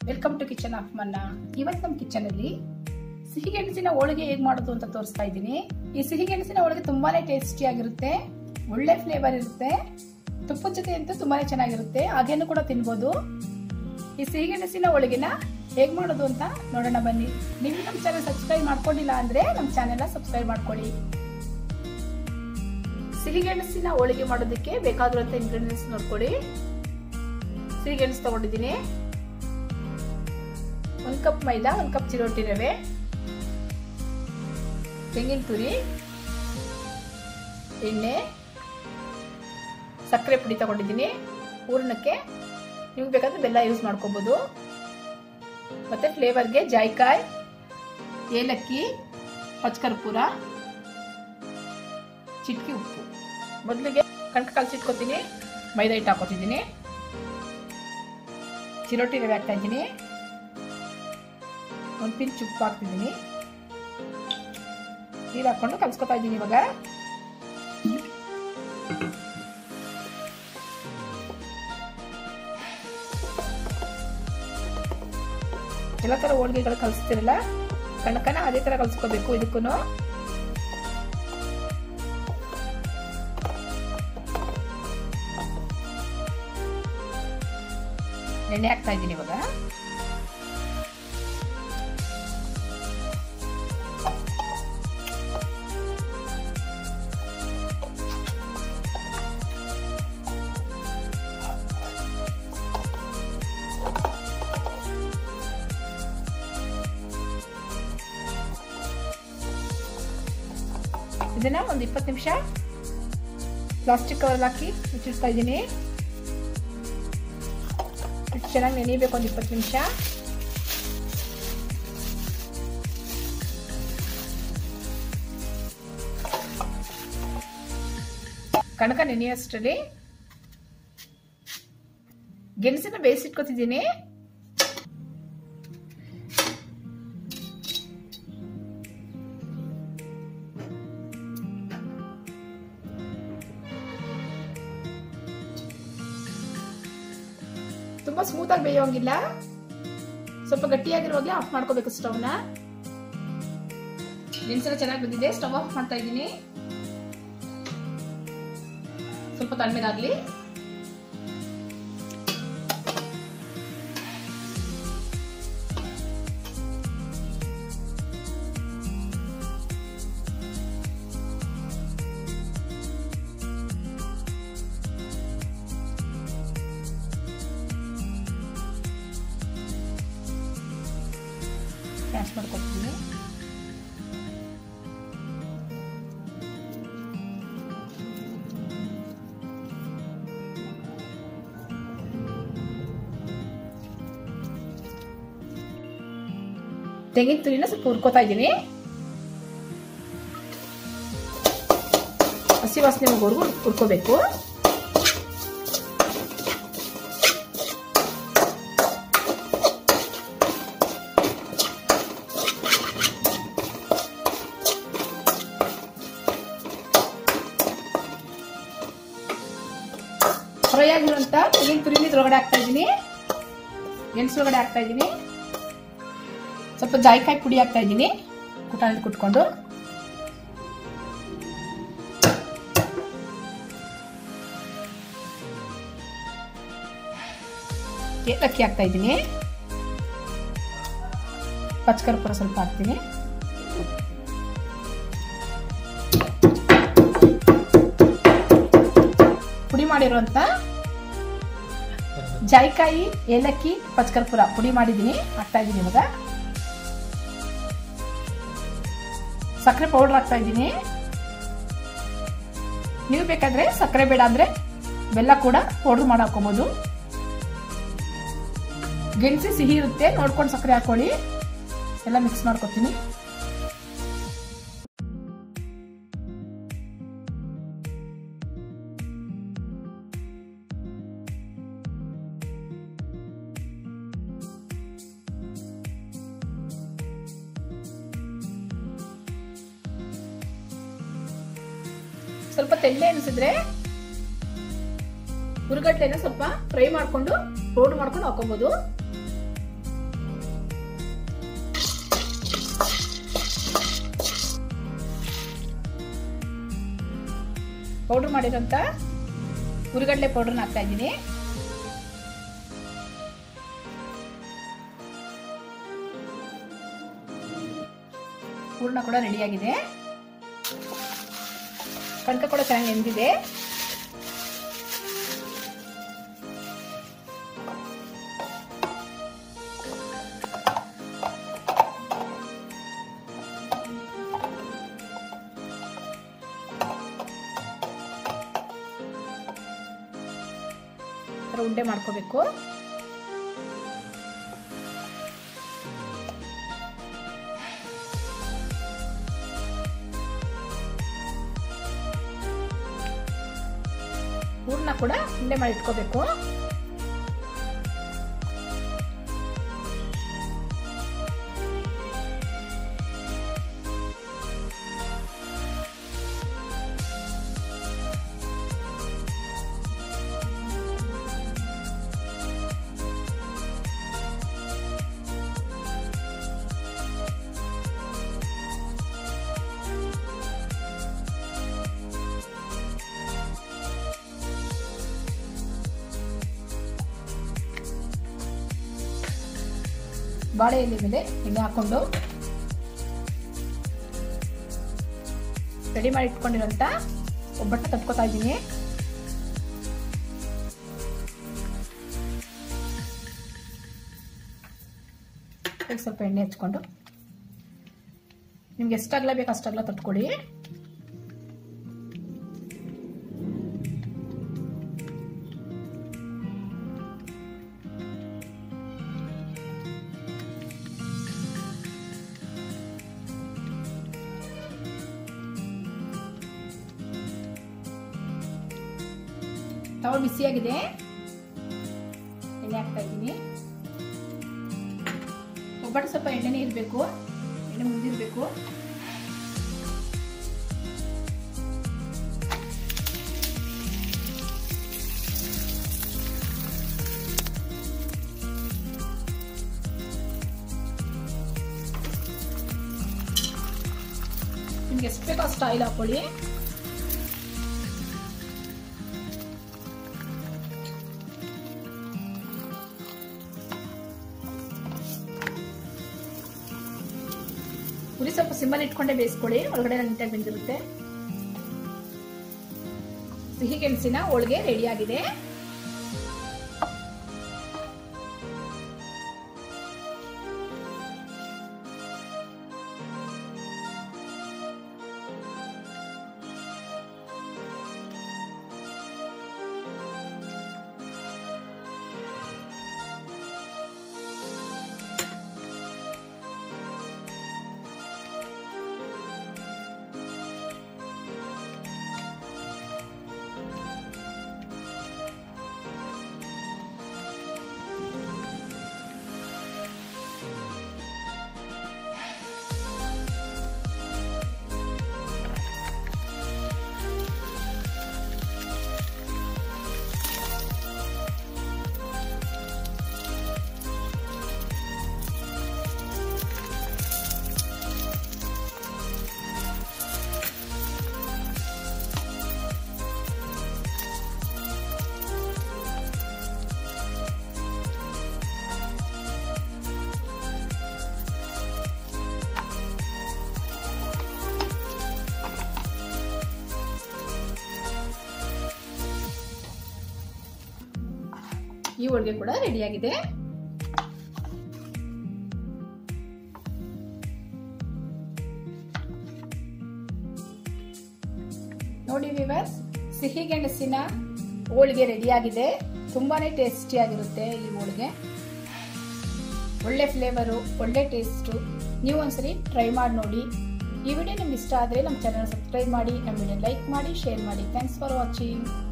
welcome to kitchen of ಮನ್ನ ಇವತ್ತು ನಮ್ಮ ಕಿಚನ್ ಅಲ್ಲಿ ಸಿಹಿ ಗೆಣಸಿನ ಹೋಳಿಗೆ ಹೇಗ್ ಮಾಡೋದು ಅಂತ ತೋರಿಸ್ತಾ ಇದ್ದೀನಿ ಈ ಸಿಹಿ ಗೆಣಸಿನ ಹೋಳಿಗೆ ತುಂಬಾನೇ ಟೇಸ್ಟಿ ಆಗಿರುತ್ತೆ ಒಳ್ಳೆ ಫ್ಲೇವರ್ ಇರುತ್ತೆ ತುಪ್ಪದ ಜೊತೆ ಅಂತೂ ತುಂಬಾನೇ ಚೆನ್ನಾಗಿರುತ್ತೆ ಹಾಗೇನು ಕೂಡ ತಿನ್ಬೋದು ಈ ಸಿಹಿ ಗೆಣಸಿನ ಹೋಳಿಗೆನ ಹೇಗ್ ಮಾಡೋದು ಅಂತ ನೋಡೋಣ ಬನ್ನಿ ನೀವು ನಮ್ಮ ಚಾನೆಲ್ ಸಬ್ಸ್ಕ್ರೈಬ್ ಮಾಡ್ಕೊಂಡಿಲ್ಲ ಅಂದ್ರೆ ನಮ್ಮ ಚಾನೆಲ್ ಸಬ್ಸ್ಕ್ರೈಬ್ ಮಾಡ್ಕೊಳ್ಳಿ ಸಿಹಿ ಗೆಣಸಿನ ಹೋಳಿಗೆ ಮಾಡೋದಕ್ಕೆ ಬೇಕಾಗಿರುವಂತ ಇಂಗ್ರೀಡಿಯೆಂಟ್ಸ್ ನೋಡ್ಕೊಳ್ಳಿ ಸಿಹಿ ಗೆಣಸು ತಗೊಂಡಿದ್ದೀನಿ ಒಂದು ಕಪ್ ಮೈದಾ ಒಂದು ಕಪ್ ಚಿರೋಟಿ ರವೆ ತೆಂಗಿನ ತುರಿ ಎಣ್ಣೆ ಸಕ್ಕರೆ ಪುಡಿ ತಗೊಂಡಿದ್ದೀನಿ ಹೂರ್ಣಕ್ಕೆ ನಿಮ್ಗೆ ಬೇಕಾದ್ರೆ ಬೆಲ್ಲ ಯೂಸ್ ಮಾಡ್ಕೋಬಹುದು ಮತ್ತೆ ಫ್ಲೇವರ್ಗೆ ಜಾಯ್ಕಾಯ್ ಏಲಕ್ಕಿ ಪಚ್ಕರ್ಪೂರ ಚಿಟ್ಕಿ ಉಪ್ಪು ಮೊದಲಿಗೆ ಕಣಕ ಕಲಸಿಟ್ಕೊತೀನಿ ಮೈದಾ ಹಿಟ್ಟು ಹಾಕೋತಿದ್ದೀನಿ ಚಿರೋಟಿ ರವೆ ಹಾಕ್ತಾ ಇದ್ದೀನಿ ಒಂದು ಪಿಂಚ್ ಉಪ್ಪು ಹಾಕ್ತಿದ್ದೀನಿ ನೀರು ಹಾಕೊಂಡು ಕಲ್ಸ್ಕೊತಾ ಇದ್ದೀನಿ ಇವಾಗ ಎಲ್ಲ ತರ ಹೋಳಿಗೆಗಳು ಕಲಿಸ್ತಿರಲ್ಲ ಕಣಕನ ಅದೇ ತರ ಕಲ್ಸ್ಕೋಬೇಕು ಇದಕ್ಕೂ ಎಣ್ಣೆ ಹಾಕ್ತಾ ಇದ್ದೀನಿ ಇವಾಗ ಇದನ್ನ ಒಂದು ಇಪ್ಪತ್ತು ನಿಮಿಷ ಪ್ಲಾಸ್ಟಿಕ್ ಕವರ್ ಹಾಕಿ ಮುಚ್ಚಿಡ್ತಾ ಇದ್ದೀನಿ ಚೆನ್ನಾಗಿ ನೆನೆಯಬೇಕು ಒಂದು ಇಪ್ಪತ್ತು ನಿಮಿಷ ಕಣಕ ನೆನೆಯೋಷ್ಟರಲ್ಲಿ ಗೆಣಸನ್ನ ಬೇಯಿಸಿಟ್ಕೊತಿದ್ದೀನಿ ತುಂಬಾ ಸ್ಮೂತ್ ಆಗಿ ಬೇಯೋಂಗಿಲ್ಲ ಸ್ವಲ್ಪ ಗಟ್ಟಿಯಾಗಿರುವಾಗಲೇ ಆಫ್ ಮಾಡ್ಕೋಬೇಕು ಸ್ಟವ್ನ ಗೆಣಸೆಲ್ಲ ಚೆನ್ನಾಗಿ ಬಂದಿದೆ ಸ್ಟವ್ ಆಫ್ ಮಾಡ್ತಾ ಇದ್ದೀನಿ ಸ್ವಲ್ಪ ತಣ್ಣಗಾಗ್ಲಿ ಕ್ಯಾಶ್ ಮಾಡ್ಕೊಡ್ತೀನಿ ತೆಂಗಿನ ತುರಿನ ಸ್ವಲ್ಪ ಹುರ್ಕೋತಾ ಇದ್ದೀನಿ ಹಸಿ ವಾಸನೆ ಹೋಗೋರ್ಗು ಹುರ್ಕೋಬೇಕು ಫ್ರೈ ಆಗಿರುವಂತ ತೆಂಗಿನ ತುರಿನ ಇದ್ರೊಳಗಡೆ ಹಾಕ್ತಾ ಇದ್ದೀನಿ ಗೆಣಸು ಒಳಗಡೆ ಹಾಕ್ತಾ ಇದ್ದೀನಿ ಸ್ವಲ್ಪ ಜಾಯಿಕಾಯಿ ಪುಡಿ ಹಾಕ್ತಾ ಇದ್ದೀನಿ ಕುಟಾಣಿ ಕುಟ್ಕೊಂಡು ಏಲಕ್ಕಿ ಹಾಕ್ತಾ ಇದ್ದೀನಿ ಪಚ್ಕರ್ಪುರ ಸ್ವಲ್ಪ ಹಾಕ್ತೀನಿ ಪುಡಿ ಮಾಡಿರುವಂತ ಜಾಯಿಕಾಯಿ ಏಲಕ್ಕಿ ಪಚ್ಕರ್ಪುರ ಪುಡಿ ಮಾಡಿದ್ದೀನಿ ಹಾಕ್ತಾ ಇದ್ದೀನಿ ಇವಾಗ ಸಕ್ಕರೆ ಪೌಡರ್ ಹಾಕ್ತಾ ಇದ್ದೀನಿ ನೀವು ಬೇಕಾದ್ರೆ ಸಕ್ಕರೆ ಬೇಡ ಅಂದ್ರೆ ಬೆಲ್ಲ ಕೂಡ ಪೌಡರ್ ಮಾಡಿ ಹಾಕೋಬಹುದು ಗೆಣಸಿ ಸಿಹಿ ಇರುತ್ತೆ ನೋಡ್ಕೊಂಡು ಸಕ್ಕರೆ ಹಾಕೊಳ್ಳಿ ಎಲ್ಲ ಮಿಕ್ಸ್ ಮಾಡ್ಕೊತೀನಿ ಸ್ವಲ್ಪ ತೆಳ್ಳೆ ಅನಿಸಿದ್ರೆ ಹುರುಗಡ್ಲೆನ ಸ್ವಲ್ಪ ಫ್ರೈ ಮಾಡ್ಕೊಂಡು ಪೌಡರ್ ಮಾಡ್ಕೊಂಡು ಹಾಕೋಬಹುದು ಪೌಡರ್ ಮಾಡಿರೋಂಥ ಹುರಿಗಡಲೆ ಪೌಡರ್ನ ಹಾಕ್ತಾ ಇದ್ದೀನಿ ಹೂರ್ಣ ಕೂಡ ರೆಡಿಯಾಗಿದೆ ಕಣಕ ಕೂಡ ಚೆನ್ನಾಗಿ ನೆಂದಿದೆ ಉಂಡೆ ಮಾಡ್ಕೋಬೇಕು ಹೂರ್ಣ ಕೂಡ ಉಂಡೆ ಮಾಡಿ ಇಟ್ಕೋಬೇಕು ಬಾಳೆ ಎಲೆ ಮೇಲೆ ಎಣ್ಣೆ ಹಾಕೊಂಡು ರೆಡಿ ಮಾಡಿ ಇಟ್ಕೊಂಡಿರೋಂಥ ಒಬ್ಬಟ್ಟು ತಟ್ಕೋತಾ ಇದ್ದೀನಿ ಸ್ವಲ್ಪ ಎಣ್ಣೆ ಹಚ್ಕೊಂಡು ನಿಮ್ಗೆ ಎಷ್ಟಾಗ್ಲ ಬೇಕು ಅಷ್ಟಾಗ್ಲ ತಟ್ಕೊಳ್ಳಿ ತವ ಬಿಸಿಯಾಗಿದೆ ಎಣ್ಣೆ ಹಾಕ್ತಾ ಇದ್ದೀನಿ ಒಬ್ಬಟ್ಟು ಸ್ವಲ್ಪ ಎಣ್ಣೆನೇ ಇರಬೇಕು ಎಣ್ಣೆ ಮುಂದಿರಬೇಕು ನಿಮ್ಗೆ ಎಷ್ಟು ಬೇಕೋ ಅಷ್ಟು ಆಯಿಲ್ ಹಾಕೊಳ್ಳಿ ಉರಿ ಸ್ವಲ್ಪ ಸಿಮ್ಮಲ್ಲಿ ಇಟ್ಕೊಂಡೆ ಬೇಯಿಸ್ಕೊಳ್ಳಿ ಒಳಗಡೆ ನೀಟಾಗಿ ಬೆಂದಿರುತ್ತೆ ಸಿಹಿ ಗೆಣಸಿನ ಹೋಳಿಗೆ ರೆಡಿ ಆಗಿದೆ ಈ ಹೋಳಿಗೆ ಕೂಡ ರೆಡಿಯಾಗಿದೆ ನೋಡಿ ವಿವರ್ಸ್ ಸಿಹಿ ಗೆಣಸಿನ ಹೋಳಿಗೆ ರೆಡಿಯಾಗಿದೆ ತುಂಬಾನೇ ಟೇಸ್ಟಿಯಾಗಿರುತ್ತೆ ಈ ಹೋಳಿಗೆ ಒಳ್ಳೆ ಫ್ಲೇವರು ಒಳ್ಳೆ ಟೇಸ್ಟು ನೀವು ಒಂದ್ಸರಿ ಟ್ರೈ ಮಾಡಿ ನೋಡಿ ಈ ವಿಡಿಯೋ ನಿಮ್ಗೆ ಇಷ್ಟ ಆದರೆ ನಮ್ಮ ಚಾನಲ್ ಸಬ್ಸ್ಕ್ರೈಬ್ ಮಾಡಿ ನಮ್ಮ ವಿಡಿಯೋ ಲೈಕ್ ಮಾಡಿ ಶೇರ್ ಮಾಡಿ ಥ್ಯಾಂಕ್ಸ್ ಫಾರ್ ವಾಚಿಂಗ್